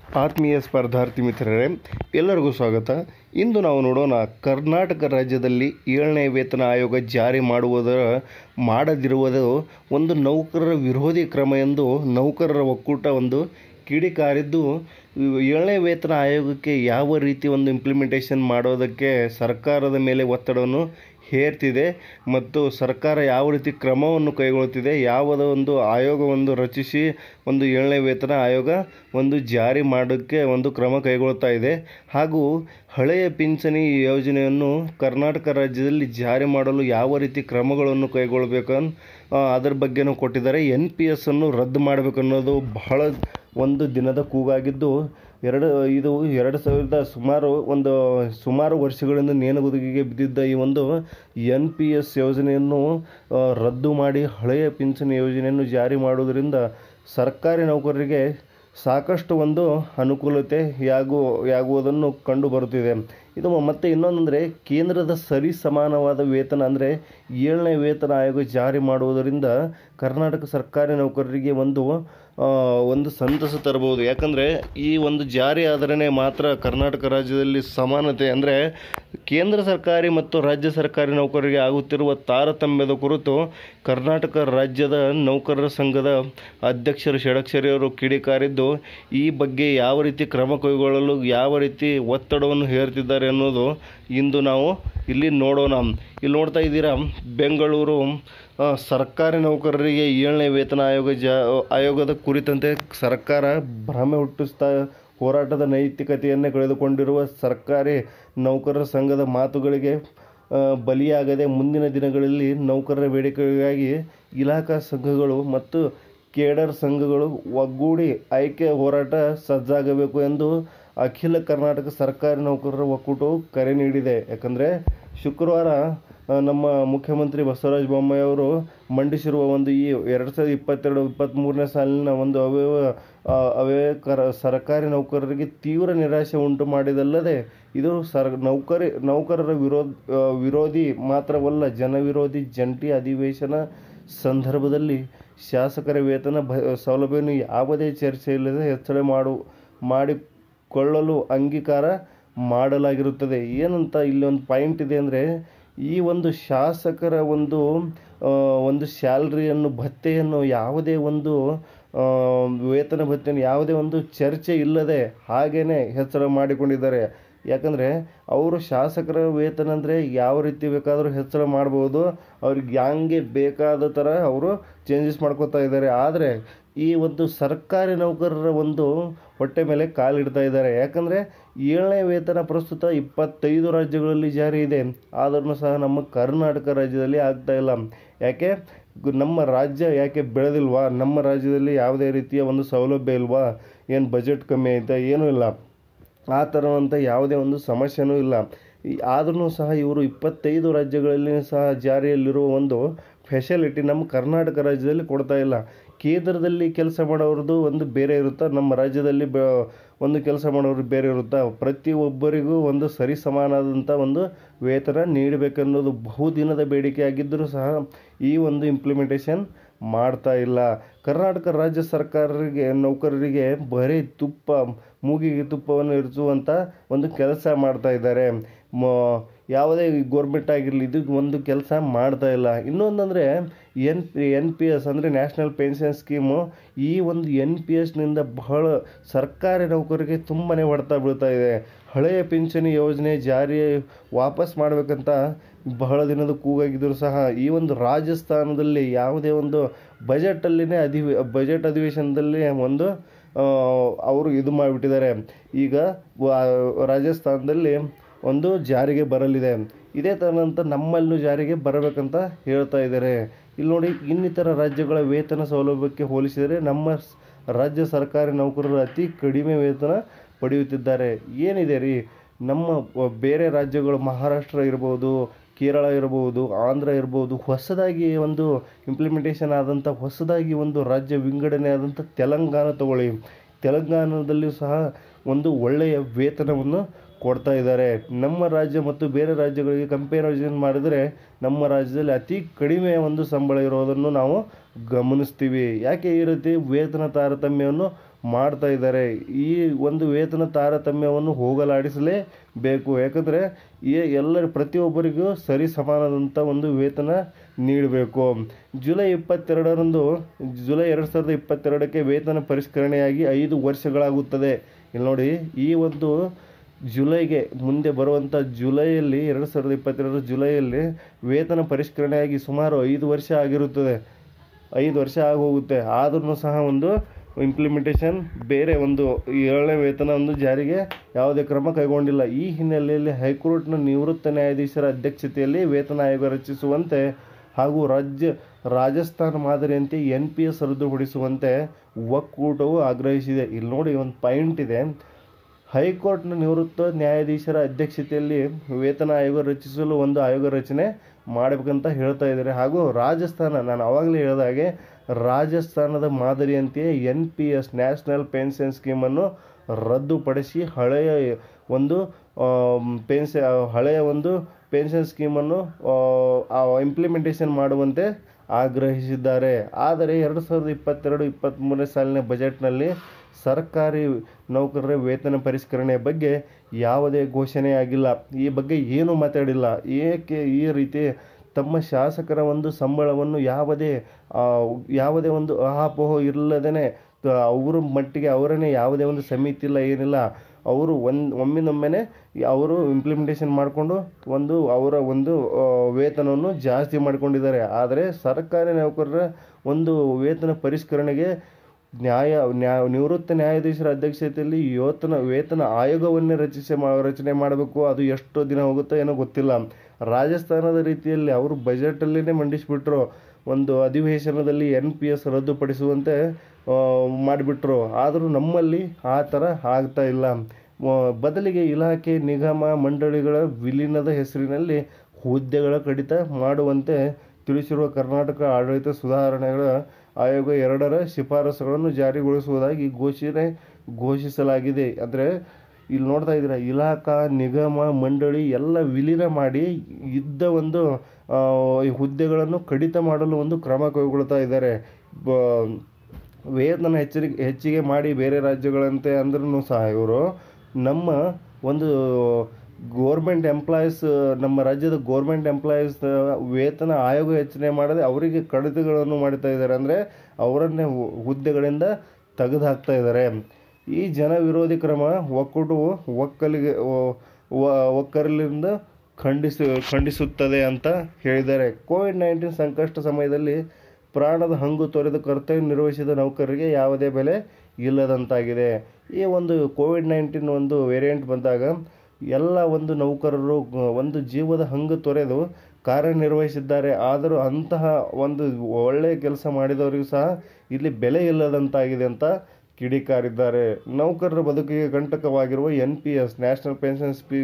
ಆತ್ಮೀಯ ಸ್ಪರ್ಧಾರ್ಥಿ ಮಿತ್ರರೇ ಎಲ್ಲರಿಗೂ ಸ್ವಾಗತ ಇಂದು ನಾವು ನೋಡೋಣ ಕರ್ನಾಟಕ ರಾಜ್ಯದಲ್ಲಿ ಏಳನೇ ವೇತನ ಆಯೋಗ ಜಾರಿ ಮಾಡುವುದರ ಮಾಡದಿರುವುದು ಒಂದು ನೌಕರರ ವಿರೋಧಿ ಕ್ರಮ ಎಂದು ನೌಕರರ ಒಕ್ಕೂಟ ಒಂದು ಕಿಡಿಕಾರಿದ್ದು ಏಳನೇ ವೇತನ ಆಯೋಗಕ್ಕೆ ಯಾವ ರೀತಿ ಒಂದು ಇಂಪ್ಲಿಮೆಂಟೇಷನ್ ಮಾಡೋದಕ್ಕೆ ಸರ್ಕಾರದ ಮೇಲೆ ಒತ್ತಡವನ್ನು ಹೇರ್ತಿದೆ ಮತ್ತು ಸರ್ಕಾರ ಯಾವ ರೀತಿ ಕ್ರಮವನ್ನು ಕೈಗೊಳ್ಳುತ್ತಿದೆ ಯಾವುದೋ ಒಂದು ಆಯೋಗವೊಂದು ರಚಿಸಿ ಒಂದು ಏಳನೇ ವೇತನ ಆಯೋಗ ಒಂದು ಜಾರಿ ಮಾಡೋಕ್ಕೆ ಒಂದು ಕ್ರಮ ಕೈಗೊಳ್ತಾ ಇದೆ ಹಾಗೂ ಹಳೆಯ ಪಿಂಚಣಿ ಯೋಜನೆಯನ್ನು ಕರ್ನಾಟಕ ರಾಜ್ಯದಲ್ಲಿ ಜಾರಿ ಮಾಡಲು ಯಾವ ರೀತಿ ಕ್ರಮಗಳನ್ನು ಕೈಗೊಳ್ಳಬೇಕು ಅನ್- ಆ, ಅದರ ಬಗ್ಗೆನೂ ಕೊಟ್ಟಿದ್ದಾರೆ ಎನ್ ಪಿ ಎಸ್ ಅನ್ನು ರದ್ದು ಮಾಡಬೇಕು ಅನ್ನೋದು ಬಹಳ ಒಂದು ದಿನದ ಕೂಗಾಗಿದ್ದು ಎರಡು ಇದು ಎರಡು ಸಾವಿರದ ಸುಮಾರು ಒಂದು ಸುಮಾರು ವರ್ಷಗಳಿಂದ ನೇಣುಗುದಿಗೆ ಬಿದ್ದಿದ್ದ ಈ ಒಂದು ಎನ್ ಪಿ ಎಸ್ ಯೋಜನೆಯನ್ನು ಆ, ರದ್ದು ಮಾಡಿ ಹಳೆಯ ಪಿಂಚಣಿ ಯೋಜನೆಯನ್ನು ಜಾರಿ ಮಾಡುವುದರಿಂದ ಸರ್ಕಾರಿ ನೌಕರರಿಗೆ ಸಾಕಷ್ಟು ಒಂದು ಅನುಕೂಲತೆ ಯಾಗು ಯಾಗುವುದನ್ನು ಕಂಡು ಬರುತ್ತಿದೆ ಇದು ಮತ್ತೆ ಇನ್ನೊಂದಂದರೆ ಕೇಂದ್ರದ ಸರಿ ಸಮಾನವಾದ ವೇತನ ಅಂದರೆ ಏಳನೇ ವೇತನ ಆಯೋಗ ಜಾರಿ ಮಾಡುವುದರಿಂದ ಕರ್ನಾಟಕ ಸರ್ಕಾರಿ ನೌಕರರಿಗೆ ಒಂದು ಆ, ಒಂದು ಸಂತಸ ತರಬಹುದು ಯಾಕಂದರೆ ಈ ಒಂದು ಜಾರಿ ಆದರೇ ಮಾತ್ರ ಕರ್ನಾಟಕ ರಾಜ್ಯದಲ್ಲಿ ಸಮಾನತೆ ಅಂದರೆ ಕೇಂದ್ರ ಸರ್ಕಾರಿ ಮತ್ತು ರಾಜ್ಯ ಸರ್ಕಾರಿ ನೌಕರರಿಗೆ ಆಗುತ್ತಿರುವ ತಾರತಮ್ಯದ ಕುರಿತು ಕರ್ನಾಟಕ ರಾಜ್ಯದ ನೌಕರರ ಸಂಘದ ಅಧ್ಯಕ್ಷರು ಷಡಕ್ಷರಿಯವರು ಕಿಡಿಕಾರಿದ್ದು ಈ ಬಗ್ಗೆ ಯಾವ ರೀತಿ ಕ್ರಮ ಕೈಗೊಳ್ಳಲು ಯಾವ ರೀತಿ ಒತ್ತಡವನ್ನು ಹೇರ್ತಿದ್ದಾರೆ ಅನ್ನೋದು ಇಂದು ನಾವು ಇಲ್ಲಿ ನೋಡೋಣ ಇಲ್ಲಿ ನೋಡ್ತಾ ಇದ್ದೀರಾ ಬೆಂಗಳೂರು ಆ, ಸರ್ಕಾರಿ ನೌಕರರಿಗೆ ಏಳನೇ ವೇತನ ಆಯೋಗ ಜಾ ಆಯೋಗದ ಕುರಿತಂತೆ ಸರ್ಕಾರ ಭ್ರಮೆ ಹುಟ್ಟಿಸ್ತಾ ಹೋರಾಟದ ನೈತಿಕತೆಯನ್ನೇ ಕಳೆದುಕೊಂಡಿರುವ ಸರ್ಕಾರಿ ನೌಕರರ ಸಂಘದ ಮಾತುಗಳಿಗೆ ಆ, ಬಲಿಯಾಗದೆ ಮುಂದಿನ ದಿನಗಳಲ್ಲಿ ನೌಕರರ ಬೇಡಿಕೆಗಾಗಿ ಇಲಾಖಾ ಸಂಘಗಳು ಮತ್ತು ಕೇಡರ್ ಸಂಘಗಳು ಒಗ್ಗೂಡಿ ಆಯ್ಕೆ ಹೋರಾಟ ಸಜ್ಜಾಗಬೇಕು ಎಂದು ಅಖಿಲ ಕರ್ನಾಟಕ ಸರ್ಕಾರಿ ನೌಕರರ ಒಕ್ಕೂಟವು ಕರೆ ನೀಡಿದೆ ಯಾಕಂದರೆ ಶುಕ್ರವಾರ ಆ, ನಮ್ಮ ಮುಖ್ಯಮಂತ್ರಿ ಬಸವರಾಜ ಬೊಮ್ಮಾಯಿ ಅವರು ಮಂಡಿಸಿರುವ ಒಂದು ಈ ಎರಡು ಸಾವಿರದ ಇಪ್ಪತ್ತೆರಡು ಇಪ್ಪತ್ತ್ಮೂರನೇ ಸಾಲಿನ ಒಂದು ಅವ್ಯವ ಆ, ಅವ್ಯಯ ಕರ ಸರ್ಕಾರಿ ನೌಕರರಿಗೆ ತೀವ್ರ ನಿರಾಶೆ ಉಂಟು ಮಾಡಿದಲ್ಲದೆ ಇದು ಸರ್ ನೌಕರಿ ನೌಕರರ ವಿರೋಧ ಆ, ವಿರೋಧಿ ಮಾತ್ರವಲ್ಲ ಜನವಿರೋಧಿ ಜಂಟಿ ಅಧಿವೇಶನ ಸಂದರ್ಭದಲ್ಲಿ ಶಾಸಕರ ವೇತನ ಭ ಸೌಲಭ್ಯವನ್ನು ಯಾವುದೇ ಚರ್ಚೆ ಇಲ್ಲದೆ ಹೆಚ್ಚಳ ಮಾಡು ಮಾಡಿಕೊಳ್ಳಲು ಅಂಗೀಕಾರ ಮಾಡಲಾಗಿರುತ್ತದೆ ಏನಂತ ಇಲ್ಲಿ ಒಂದು ಪಾಯಿಂಟ್ ಇದೆ ಅಂದರೆ ಈ ಒಂದು ಶಾಸಕರ ಒಂದು ಆ, ಒಂದು ಸ್ಯಾಲ್ರಿಯನ್ನು ಭತ್ಯೆಯನ್ನು ಯಾವುದೇ ಒಂದು ಆ, ವೇತನ ಭತ್ಯೆಯನ್ನು ಯಾವುದೇ ಒಂದು ಚರ್ಚೆ ಇಲ್ಲದೆ ಹಾಗೇ ಹೆಚ್ಚಳ ಮಾಡಿಕೊಂಡಿದ್ದಾರೆ ಯಾಕಂದರೆ ಅವರು ಶಾಸಕರ ವೇತನ ಅಂದರೆ ಯಾವ ರೀತಿ ಬೇಕಾದರೂ ಹೆಚ್ಚಳ ಮಾಡ್ಬೋದು ಅವ್ರಿಗೆ ಹ್ಯಾಂಗೆ ಬೇಕಾದ ಥರ ಅವರು ಚೇಂಜಸ್ ಮಾಡ್ಕೋತಾ ಇದ್ದಾರೆ ಆದರೆ ಈ ಒಂದು ಸರ್ಕಾರಿ ನೌಕರರ ಒಂದು ಹೊಟ್ಟೆ ಮೇಲೆ ಕಾಲಿಡ್ತಾ ಇದ್ದಾರೆ ಯಾಕಂದರೆ ಏಳನೇ ವೇತನ ಪ್ರಸ್ತುತ ಇಪ್ಪತ್ತೈದು ರಾಜ್ಯಗಳಲ್ಲಿ ಜಾರಿ ಇದೆ ಆದ್ರೂ ಸಹ ನಮ್ಮ ಕರ್ನಾಟಕ ರಾಜ್ಯದಲ್ಲಿ ಆಗ್ತಾ ಇಲ್ಲ ಯಾಕೆ ಗು- ನಮ್ಮ ರಾಜ್ಯ ಯಾಕೆ ಬೆಳೆದಿಲ್ವಾ ನಮ್ಮ ರಾಜ್ಯದಲ್ಲಿ ಯಾವುದೇ ರೀತಿಯ ಒಂದು ಸೌಲಭ್ಯ ಇಲ್ವಾ ಏನು ಬಜೆಟ್ ಕಮ್ಮಿ ಐತಾ ಏನೂ ಇಲ್ಲ ಆ ಥರವಂಥ ಯಾವುದೇ ಒಂದು ಸಮಸ್ಯೆನೂ ಇಲ್ಲ ಆದ್ರೂ ಸಹ ಇವರು ಇಪ್ಪತ್ತೈದು ರಾಜ್ಯಗಳಲ್ಲಿ ಸಹ ಜಾರಿಯಲ್ಲಿರುವ ಒಂದು ಫೆಸಿಲಿಟಿ ನಮ್ಮ ಕರ್ನಾಟಕ ರಾಜ್ಯದಲ್ಲಿ ಕೊಡ್ತಾ ಇಲ್ಲ ಕೇಂದ್ರದಲ್ಲಿ ಕೆಲಸ ಮಾಡೋರದ್ದು ಒಂದು ಬೇರೆ ಇರುತ್ತಾ ನಮ್ಮ ರಾಜ್ಯದಲ್ಲಿ ಬ ಒಂದು ಕೆಲಸ ಮಾಡೋರು ಬೇರೆ ಇರುತ್ತಾ ಪ್ರತಿಯೊಬ್ಬರಿಗೂ ಒಂದು ಸರಿ ಸಮಾನವಾದಂಥ ಒಂದು ವೇತನ ನೀಡಬೇಕನ್ನೋದು ಬಹುದಿನದ ಬೇಡಿಕೆ ಆಗಿದ್ದರೂ ಸಹ ಈ ಒಂದು ಇಂಪ್ಲಿಮೆಂಟೇಷನ್ ಮಾಡ್ತಾ ಇಲ್ಲ ಕರ್ನಾಟಕ ರಾಜ್ಯ ಸರ್ಕಾರರಿಗೆ ನೌಕರರಿಗೆ ಬರೀ ತುಪ್ಪ ಮೂಗಿಗೆ ತುಪ್ಪವನ್ನು ಇರಿಸುವಂಥ ಒಂದು ಕೆಲಸ ಮಾಡ್ತಾ ಇದ್ದಾರೆ ಮ ಯಾವುದೇ ಗೋರ್ಮೆಂಟ್ ಆಗಿರಲಿ ಇದು ಒಂದು ಕೆಲಸ ಮಾಡ್ತಾ ಇಲ್ಲ ಇನ್ನೊಂದಂದರೆ N P N P S ಅಂದರೆ ನ್ಯಾಷನಲ್ ಪೆನ್ಷನ್ ಸ್ಕೀಮು ಈ ಒಂದು ಎನ್ ಪಿ ಎಸ್ನಿಂದ ಬಹಳ ಸರ್ಕಾರಿ ನೌಕರರಿಗೆ ತುಂಬಾ ಹೊಡೆತ ಬೀಳ್ತಾ ಇದೆ ಹಳೆಯ ಪಿಂಚಣಿ ಯೋಜನೆ ಜಾರಿ ವಾಪಸ್ ಮಾಡಬೇಕಂತ ಬಹಳ ದಿನದ ಕೂಗಾಗಿದ್ದರೂ ಸಹ ಈ ಒಂದು ರಾಜಸ್ಥಾನದಲ್ಲಿ ಯಾವುದೇ ಒಂದು ಬಜೆಟಲ್ಲಿನೇ ಅಧಿವೇ ಬಜೆಟ್ ಅಧಿವೇಶನದಲ್ಲಿ ಒಂದು ಆ, ಅವರು ಇದು ಮಾಡಿಬಿಟ್ಟಿದ್ದಾರೆ ಈಗ ವ- ರಾಜಸ್ಥಾನದಲ್ಲಿ ಒಂದು ಜಾರಿಗೆ ಬರಲಿದೆ ಇದೇ ಥರನಂತ ನಮ್ಮಲ್ಲೂ ಜಾರಿಗೆ ಬರಬೇಕಂತ ಹೇಳ್ತಾ ಇದ್ದಾರೆ ಇಲ್ಲಿ ನೋಡಿ ಇನ್ನಿತರ ರಾಜ್ಯಗಳ ವೇತನ ಸೌಲಭ್ಯಕ್ಕೆ ಹೋಲಿಸಿದರೆ ನಮ್ಮ ಸ್- ರಾಜ್ಯ ಸರ್ಕಾರಿ ನೌಕರರು ಅತಿ ಕಡಿಮೆ ವೇತನ ಪಡೆಯುತ್ತಿದ್ದಾರೆ ಏನಿದೆ ರೀ ನಮ್ಮ ವ- ಬೇರೆ ರಾಜ್ಯಗಳು ಮಹಾರಾಷ್ಟ್ರ ಇರ್ಬೋದು ಕೇರಳ ಇರ್ಬೋದು ಆಂಧ್ರ ಇರ್ಬೋದು ಹೊಸದಾಗಿ ಒಂದು ಇಂಪ್ಲಿಮೆಂಟೇಷನ್ ಆದಂಥ ಹೊಸದಾಗಿ ಒಂದು ರಾಜ್ಯ ವಿಂಗಡಣೆ ಆದಂಥ ತೆಲಂಗಾಣ ತಗೊಳ್ಳಿ ತೆಲಂಗಾಣದಲ್ಲಿಯೂ ಸಹ ಒಂದು ಒಳ್ಳೆಯ ವೇತನವನ್ನು ಕೊಡ್ತಾ ಇದ್ದಾರೆ ನಮ್ಮ ರಾಜ್ಯ ಮತ್ತು ಬೇರೆ ರಾಜ್ಯಗಳಿಗೆ ಕಂಪ್ಯಾರಿಸನ್ ಮಾಡಿದರೆ ನಮ್ಮ ರಾಜ್ಯದಲ್ಲಿ ಅತಿ ಕಡಿಮೆ ಒಂದು ಸಂಬಳ ಇರೋದನ್ನು ನಾವು ಗಮನಿಸ್ತೀವಿ ಯಾಕೆ ಈ ರೀತಿ ವೇತನ ತಾರತಮ್ಯವನ್ನು ಮಾಡ್ತಾ ಇದ್ದಾರೆ ಈ ಒಂದು ವೇತನ ತಾರತಮ್ಯವನ್ನು ಹೋಗಲಾಡಿಸಲೇಬೇಕು ಯಾಕಂದರೆ ಈ ಎಲ್ಲರ ಪ್ರತಿಯೊಬ್ಬರಿಗೂ ಸರಿ ಸಮಾನದಂಥ ಒಂದು ವೇತನ ನೀಡಬೇಕು ಜುಲೈ ಇಪ್ಪತ್ತೆರಡರಂದು ಜುಲೈ ಎರಡು ಸಾವಿರದ ಇಪ್ಪತ್ತೆರಡಕ್ಕೆ ವೇತನ ಪರಿಷ್ಕರಣೆಯಾಗಿ ಐದು ವರ್ಷಗಳಾಗುತ್ತದೆ ಇಲ್ಲಿ ನೋಡಿ ಈ ಒಂದು ಜುಲೈಗೆ ಮುಂದೆ ಬರುವಂಥ ಜುಲೈಯಲ್ಲಿ ಎರಡು ಸಾವಿರದ ಇಪ್ಪತ್ತೆರಡರ ಜುಲೈಯಲ್ಲಿ ವೇತನ ಪರಿಷ್ಕರಣೆಯಾಗಿ ಸುಮಾರು ಐದು ವರ್ಷ ಆಗಿರುತ್ತದೆ ಐದು ವರ್ಷ ಆಗೋಗುತ್ತೆ ಆದ್ರೂ ಸಹ ಒಂದು ಇಂಪ್ಲಿಮೆಂಟೇಷನ್ ಬೇರೆ ಒಂದು ಏಳನೇ ವೇತನ ಒಂದು ಜಾರಿಗೆ ಯಾವುದೇ ಕ್ರಮ ಕೈಗೊಂಡಿಲ್ಲ ಈ ಹಿನ್ನೆಲೆಯಲ್ಲಿ ಹೈಕೋರ್ಟ್ನ ನಿವೃತ್ತ ನ್ಯಾಯಾಧೀಶರ ಅಧ್ಯಕ್ಷತೆಯಲ್ಲಿ ವೇತನ ಆಯೋಗ ರಚಿಸುವಂತೆ ಹಾಗೂ ರಾಜ್ಯ ರಾಜಸ್ಥಾನ ಮಾದರಿಯಂತೆ ಎನ್ ಪಿ ಎಸ್ ರದ್ದುಪಡಿಸುವಂತೆ ಒಕ್ಕೂಟವು ಆಗ್ರಹಿಸಿದೆ ಇಲ್ಲಿ ನೋಡಿ ಒಂದು ಪಾಯಿಂಟ್ ಇದೆ ಹೈಕೋರ್ಟ್ನ ನಿವೃತ್ತ ನ್ಯಾಯಾಧೀಶರ ಅಧ್ಯಕ್ಷತೆಯಲ್ಲಿ ವೇತನ ಆಯೋಗ ರಚಿಸಲು ಒಂದು ಆಯೋಗ ರಚನೆ ಮಾಡಬೇಕಂತ ಹೇಳ್ತಾ ಇದ್ದಾರೆ ಹಾಗೂ ರಾಜಸ್ಥಾನ ನಾನು ಆವಾಗಲೇ ಹೇಳಿದ ಹಾಗೆ ರಾಜಸ್ಥಾನದ ಮಾದರಿಯಂತೆಯೇ N P S national pension ಸ್ಕೀಮನ್ನು ರದ್ದುಪಡಿಸಿ ಹಳೆಯ ಒಂದು ಪೆನ್ಷ ಹಳೆಯ ಒಂದು ಪೆನ್ಷನ್ ಸ್ಕೀಮನ್ನು ಇಂಪ್ಲಿಮೆಂಟೇಷನ್ ಮಾಡುವಂತೆ ಆಗ್ರಹಿಸಿದ್ದಾರೆ ಆದರೆ ಎರಡು ಸಾವಿರದ ಇಪ್ಪತ್ತೆರಡು ಇಪ್ಪತ್ತ್ಮೂರನೇ ಸಾಲಿನ ಬಜೆಟ್ನಲ್ಲಿ ಸರ್ಕಾರಿ ನೌಕರರ ವೇತನ ಪರಿಷ್ಕರಣೆಯ ಬಗ್ಗೆ ಯಾವುದೇ ಘೋಷಣೆಯಾಗಿಲ್ಲ ಈ ಬಗ್ಗೆ ಏನೂ ಮಾತಾಡಿಲ್ಲ ಏಕೆ ಈ ರೀತಿ ತಮ್ಮ ಶಾಸಕರ ಒಂದು ಸಂಬಳವನ್ನು ಯಾವುದೇ ಆ, ಯಾವುದೇ ಒಂದು ಅಹಾಪೋಹ ಇಲ್ಲದೇ ಅವರ ಮಟ್ಟಿಗೆ ಅವರನ್ನೇ ಯಾವುದೇ ಒಂದು ಸಮಿತಿ ಇಲ್ಲ ಏನಿಲ್ಲ ಅವರು ಒಂದು ಒಮ್ಮಿನೊಮ್ಮೆನೇ ಅವರು ಇಂಪ್ಲಿಮೆಂಟೇಷನ್ ಮಾಡಿಕೊಂಡು ಒಂದು ಅವರ ಒಂದು ಆ, ವೇತನವನ್ನು ಜಾಸ್ತಿ ಮಾಡಿಕೊಂಡಿದ್ದಾರೆ ಆದರೆ ಸರ್ಕಾರಿ ನೌಕರರ ಒಂದು ವೇತನ ಪರಿಷ್ಕರಣೆಗೆ ನ್ಯಾಯ ನ್ಯಾಯ ನಿವೃತ್ತ ನ್ಯಾಯಾಧೀಶರ ಅಧ್ಯಕ್ಷತೆಯಲ್ಲಿ ವೇತನ ವೇತನ ಆಯೋಗವನ್ನೇ ರಚಿಸಿ ಮಾ ರಚನೆ ಮಾಡಬೇಕು ಅದು ಎಷ್ಟು ದಿನ ಹೋಗುತ್ತೋ ಏನೋ ಗೊತ್ತಿಲ್ಲ ರಾಜಸ್ಥಾನದ ರೀತಿಯಲ್ಲಿ ಅವರು ಬಜೆಟಲ್ಲಿನೇ ಮಂಡಿಸಿಬಿಟ್ರು ಒಂದು ಅಧಿವೇಶನದಲ್ಲಿ ಎನ್ ಪಿ ಎಸ್ ರದ್ದುಪಡಿಸುವಂತೆ ಆ, ಮಾಡಿಬಿಟ್ರು ಆದರೂ ನಮ್ಮಲ್ಲಿ ಆ ಥರ ಆಗ್ತಾ ಇಲ್ಲ ಆ, ಬದಲಿಗೆ ಇಲಾಖೆ ನಿಗಮ ಮಂಡಳಿಗಳ ವಿಲೀನದ ಹೆಸರಿನಲ್ಲಿ ಹುದ್ದೆಗಳ ಕಡಿತ ಮಾಡುವಂತೆ ತಿಳಿಸಿರುವ ಕರ್ನಾಟಕ ಆಡಳಿತ ಸುಧಾರಣೆಗಳ ಆಯೋಗ ಎರಡರ ಶಿಫಾರಸುಗಳನ್ನು ಜಾರಿಗೊಳಿಸುವುದಾಗಿ ಘೋಷಣೆ ಘೋಷಿಸಲಾಗಿದೆ ಅಂದರೆ ಇಲ್ಲಿ ನೋಡ್ತಾ ಇದ್ದೀರಾ ಇಲಾಖಾ ನಿಗಮ ಮಂಡಳಿ ಎಲ್ಲ ವಿಲೀನ ಮಾಡಿ ಇದ್ದ ಒಂದು ಆ, ಈ ಹುದ್ದೆಗಳನ್ನು ಕಡಿತ ಮಾಡಲು ಒಂದು ಕ್ರಮ ಕೈಗೊಳ್ತಾ ಇದ್ದಾರೆ ಬ ವೇತನ ಹೆಚ್ಚಿಗೆ ಹೆಚ್ಚಿಗೆ ಮಾಡಿ ಬೇರೆ ರಾಜ್ಯಗಳಂತೆ ಅಂದ್ರೂ ಸಹ ಇವರು ನಮ್ಮ ಒಂದು ಗೋರ್ಮೆಂಟ್ ಎಂಪ್ಲಾಯೀಸ್ ನಮ್ಮ ರಾಜ್ಯದ ಗೋರ್ಮೆಂಟ್ ಎಂಪ್ಲಾಯೀಸ್ ವೇತನ ಆಯೋಗ ಹೆಚ್ಚನೆ ಮಾಡದೆ ಅವರಿಗೆ ಕಡಿತಗಳನ್ನು ಮಾಡ್ತಾ ಇದ್ದಾರೆ ಅಂದರೆ ಅವರನ್ನೇ ಹು- ಹುದ್ದೆಗಳಿಂದ ತೆಗೆದು ಹಾಕ್ತಾ ಇದ್ದಾರೆ ಈ ಜನ ವಿರೋಧಿ ಕ್ರಮ ಒಕ್ಕೂಟವು ಒಕ್ಕಲಿಗೆ ಒ- ಒ- ಒಕ್ಕಲಿಂದ ಖಂಡಿಸ ಖಂಡಿಸುತ್ತದೆ ಅಂತ ಹೇಳಿದ್ದಾರೆ ಕೋವಿಡ್ ನೈನ್ಟೀನ್ ಸಂಕಷ್ಟ ಸಮಯದಲ್ಲಿ ಪ್ರಾಣದ ಹಂಗು ತೊರೆದು ಕರ್ತವ್ಯ ನಿರ್ವಹಿಸಿದ ನೌಕರರಿಗೆ ಯಾವುದೇ ಬೆಲೆ ಇಲ್ಲದಂತಾಗಿದೆ ಈ ಒಂದು ಕೋವಿಡ್ ನೈನ್ಟೀನ್ ಒಂದು ವೇರಿಯಂಟ್ ಬಂದಾಗ ಎಲ್ಲ ಒಂದು ನೌಕರರು ಗ- ಒಂದು ಜೀವದ ಹಂಗು ತೊರೆದು ಕಾರ್ಯನಿರ್ವಹಿಸಿದ್ದಾರೆ ಆದರೂ ಅಂತಹ ಒಂದು ಒಳ್ಳೆಯ ಕೆಲಸ ಮಾಡಿದವರಿಗೂ ಸಹ ಇಲ್ಲಿ ಬೆಲೆ ಇಲ್ಲದಂತಾಗಿದೆ ಅಂತ ಕಿಡಿಕಾರಿದ್ದಾರೆ ನೌಕರರ ಬದುಕಿಗೆ ಕಂಟಕವಾಗಿರುವ N P S national pension ಸ್ಪೀ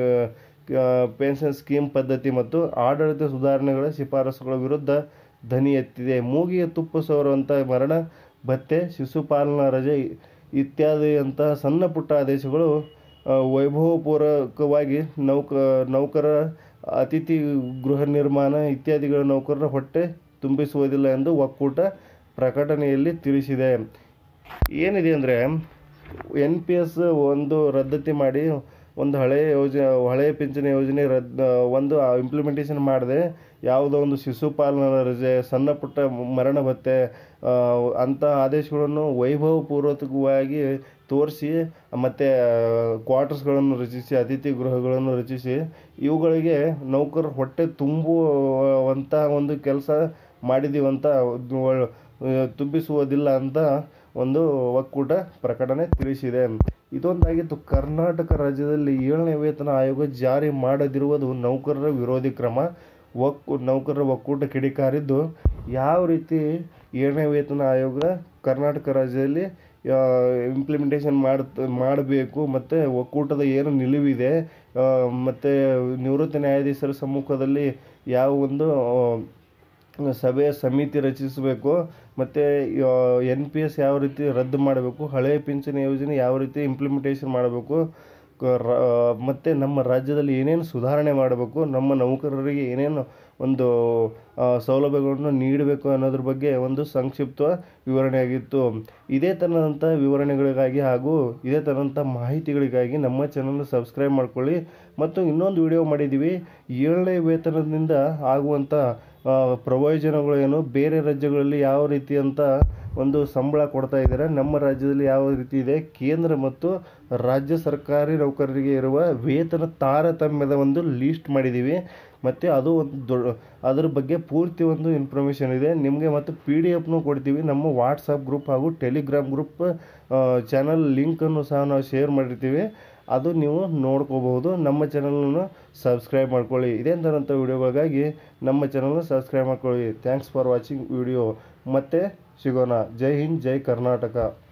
ಪೆನ್ಷನ್ ಸ್ಕೀಮ್ ಪದ್ಧತಿ ಮತ್ತು ಆಡಳಿತ ಸುಧಾರಣೆಗಳ ಶಿಫಾರಸುಗಳ ವಿರುದ್ಧ ಧ್ವನಿ ಎತ್ತಿದೆ ಮೂಗಿಗೆ ತುಪ್ಪ ಸೋರುವಂಥ ಮರಣ ಭತ್ಯೆ ಶಿಶುಪಾಲನಾ ರಜೆ ಇತ್ಯಾದಿಯಂತಹ ಸಣ್ಣ ಪುಟ್ಟ ಆದೇಶಗಳು ಆ, ವೈಭವಪೂರ್ವಕವಾಗಿ ನೌಕ ನೌಕರ ಅತಿಥಿ ಗೃಹ ನಿರ್ಮಾಣ ಇತ್ಯಾದಿಗಳ ನೌಕರರ ಹೊಟ್ಟೆ ತುಂಬಿಸುವುದಿಲ್ಲ ಎಂದು ಒಕ್ಕೂಟ ಪ್ರಕಟಣೆಯಲ್ಲಿ ತಿಳಿಸಿದೆ ಏನಿದೆ ಅಂದರೆ ಎನ್ ಪಿ ಎಸ್ ಒಂದು ರದ್ದತಿ ಮಾಡಿ ಒಂದು ಹಳೆಯ ಯೋಜನೆ ಹಳೆಯ ಪಿಂಚಣಿ ಯೋಜನೆ ರದ್ದು ಒಂದು ಇಂಪ್ಲಿಮೆಂಟೇಷನ್ ಮಾಡದೆ ಯಾವುದೋ ಒಂದು ಶಿಶುಪಾಲನಾ ರಜೆ ಸಣ್ಣ ಪುಟ್ಟ ಮರಣ ಭತ್ಯೆ ಆ, ಅಂಥ ಆದೇಶಗಳನ್ನು ವೈಭವಪೂರ್ವಕವಾಗಿ ತೋರಿಸಿ ಮತ್ತು ಕ್ವಾರ್ಟರ್ಸ್ಗಳನ್ನು ರಚಿಸಿ ಅತಿಥಿ ಗೃಹಗಳನ್ನು ರಚಿಸಿ ಇವುಗಳಿಗೆ ನೌಕರರ ಹೊಟ್ಟೆ ತುಂಬುವಂಥ ಒಂದು ಕೆಲಸ ಮಾಡಿದ್ದೀವಂತ ಒ- ತುಂಬಿಸುವುದಿಲ್ಲ ಅಂತ ಒಂದು ಒಕ್ಕೂಟ ಪ್ರಕಟಣೆ ತಿಳಿಸಿದೆ ಇದೊಂದಾಗಿತ್ತು ಕರ್ನಾಟಕ ರಾಜ್ಯದಲ್ಲಿ ಏಳನೇ ವೇತನ ಆಯೋಗ ಜಾರಿ ಮಾಡದಿರುವುದು ನೌಕರರ ವಿರೋಧಿ ಕ್ರಮ ಒಕ್ಕು ನೌಕರರ ಒಕ್ಕೂಟ ಕಿಡಿಕಾರಿದ್ದು ಯಾವ ರೀತಿ ಏಳನೇ ವೇತನ ಆಯೋಗ ಕರ್ನಾಟಕ ರಾಜ್ಯದಲ್ಲಿ ಇಂಪ್ಲಿಮೆಂಟೇಷನ್ ಮಾಡ್ ಮಾಡಬೇಕು ಮತ್ತು ಒಕ್ಕೂಟದ ಏನು ನಿಲುವಿದೆ ಮತ್ತು ನಿವೃತ್ತ ನ್ಯಾಯಾಧೀಶರ ಸಮ್ಮುಖದಲ್ಲಿ ಯಾವ ಒಂದು ಆ, ಸಭೆ ಸಮಿತಿ ರಚಿಸಬೇಕು ಮತ್ತು ಎನ್ ಪಿ ಎಸ್ ಯಾವ ರೀತಿ ರದ್ದು ಮಾಡಬೇಕು ಹಳೆಯ ಪಿಂಚಣಿ ಯೋಜನೆ ಯಾವ ರೀತಿ ಇಂಪ್ಲಿಮೆಂಟೇಷನ್ ಮಾಡಬೇಕು ಕ- ರ- ಮತ್ತು ನಮ್ಮ ರಾಜ್ಯದಲ್ಲಿ ಏನೇನು ಸುಧಾರಣೆ ಮಾಡಬೇಕು ನಮ್ಮ ನೌಕರರಿಗೆ ಏನೇನು ಒಂದು ಆ, ಸೌಲಭ್ಯಗಳನ್ನು ನೀಡಬೇಕು ಅನ್ನೋದ್ರ ಬಗ್ಗೆ ಒಂದು ಸಂಕ್ಷಿಪ್ತ ವಿವರಣೆಯಾಗಿತ್ತು ಇದೇ ಥರದಂಥ ವಿವರಣೆಗಳಿಗಾಗಿ ಹಾಗೂ ಇದೇ ಥರದಂಥ ಮಾಹಿತಿಗಳಿಗಾಗಿ ನಮ್ಮ ಚಾನಲ್ನ ಸಬ್ಸ್ಕ್ರೈಬ್ ಮಾಡ್ಕೊಳ್ಳಿ ಮತ್ತು ಇನ್ನೊಂದು ವಿಡಿಯೋ ಮಾಡಿದ್ದೀವಿ ಏಳನೇ ವೇತನದಿಂದ ಆಗುವಂಥ ಆ, ಪ್ರಯೋಜನಗಳೇನು ಬೇರೆ ರಾಜ್ಯಗಳಲ್ಲಿ ಯಾವ ರೀತಿಯಂಥ ಒಂದು ಸಂಬಳ ಕೊಡ್ತಾ ಇದ್ದಾರೆ ನಮ್ಮ ರಾಜ್ಯದಲ್ಲಿ ಯಾವ ರೀತಿ ಇದೆ ಕೇಂದ್ರ ಮತ್ತು ರಾಜ್ಯ ಸರ್ಕಾರಿ ನೌಕರರಿಗೆ ಇರುವ ವೇತನ ತಾರತಮ್ಯದ ಒಂದು ಲೀಸ್ಟ್ ಮಾಡಿದ್ದೀವಿ ಮತ್ತು ಅದು ಒಂದು ದೊಡ್ಡ ಅದ್ರ ಬಗ್ಗೆ ಪೂರ್ತಿ ಒಂದು ಇನ್ಫಾರ್ಮೇಷನ್ ಇದೆ ನಿಮಗೆ ಮತ್ತು ಪಿ ಡಿ ಎಫ್ನು ಕೊಡ್ತೀವಿ ನಮ್ಮ ವಾಟ್ಸಪ್ ಗ್ರೂಪ್ ಹಾಗೂ ಟೆಲಿಗ್ರಾಮ್ ಗ್ರೂಪ್ ಚಾನಲ್ ಲಿಂಕನ್ನು ಸಹ ನಾವು ಶೇರ್ ಮಾಡಿರ್ತೀವಿ ಅದು ನೀವು ನೋಡ್ಕೋಬಹುದು ನಮ್ಮ ಚಾನಲನ್ನು ಸಬ್ಸ್ಕ್ರೈಬ್ ಮಾಡ್ಕೊಳ್ಳಿ ಇದೇ ಥರಂಥ ವಿಡಿಯೋಗಳಿಗಾಗಿ ನಮ್ಮ ಚಾನಲ್ನ ಸಬ್ಸ್ಕ್ರೈಬ್ ಮಾಡ್ಕೊಳ್ಳಿ ಥ್ಯಾಂಕ್ಸ್ ಫಾರ್ ವಾಚಿಂಗ್ ವಿಡಿಯೋ ಮತ್ತೆ ಸಿಗೋಣ ಜೈ ಹಿಂದ್ ಜೈ ಕರ್ನಾಟಕ